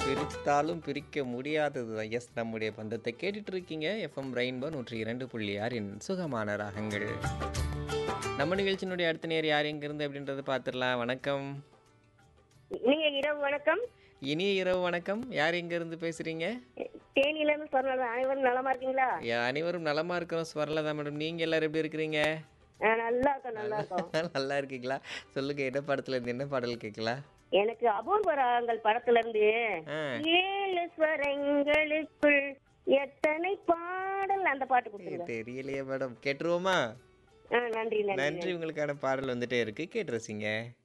பிரித்தாலும் பிரிக்க முடியாதது தான் எஸ் நம்முடைய பந்தத்தை கேட்டுட்டு இருக்கீங்க எஃப்எம் ரெயின்போ நூற்றி இரண்டு புள்ளி ஆறின் சுகமான ராகங்கள் நம்ம நிகழ்ச்சியினுடைய அடுத்த நேர் யார் எங்கிருந்து அப்படின்றத பார்த்துடலாம் வணக்கம் நீங்க இரவு வணக்கம் இனிய இரவு வணக்கம் யார் எங்கிருந்து பேசுறீங்க தேனியில இருந்து சொன்னது அனைவரும் நலமா இருக்கீங்களா யா, அனைவரும் நலமா இருக்கிறோம் ஸ்வரலதா மேடம் நீங்க எல்லாரும் எப்படி இருக்கிறீங்க ஆ, நல்லா இருக்கோம் நல்லா இருக்கோம் நல்லா இருக்கீங்களா சொல்லுங்க என்ன படத்துல இருந்து என்ன பாடல் கேட்கலாம் எனக்கு அபூர்வ ராகங்கள் படத்துல இருந்து ஆ ஏழு ஸ்வரங்களுக்குள் எத்தனை பாடல் அந்த பாட்டு கொடுத்துருங்க தெரியலையே மேடம் கேட்டுருவோமா ஆ, நன்றி நன்றி நன்றி உங்களுக்கான பாடல் வந்துட்டே இருக்கு கேட்டு ரசிங்க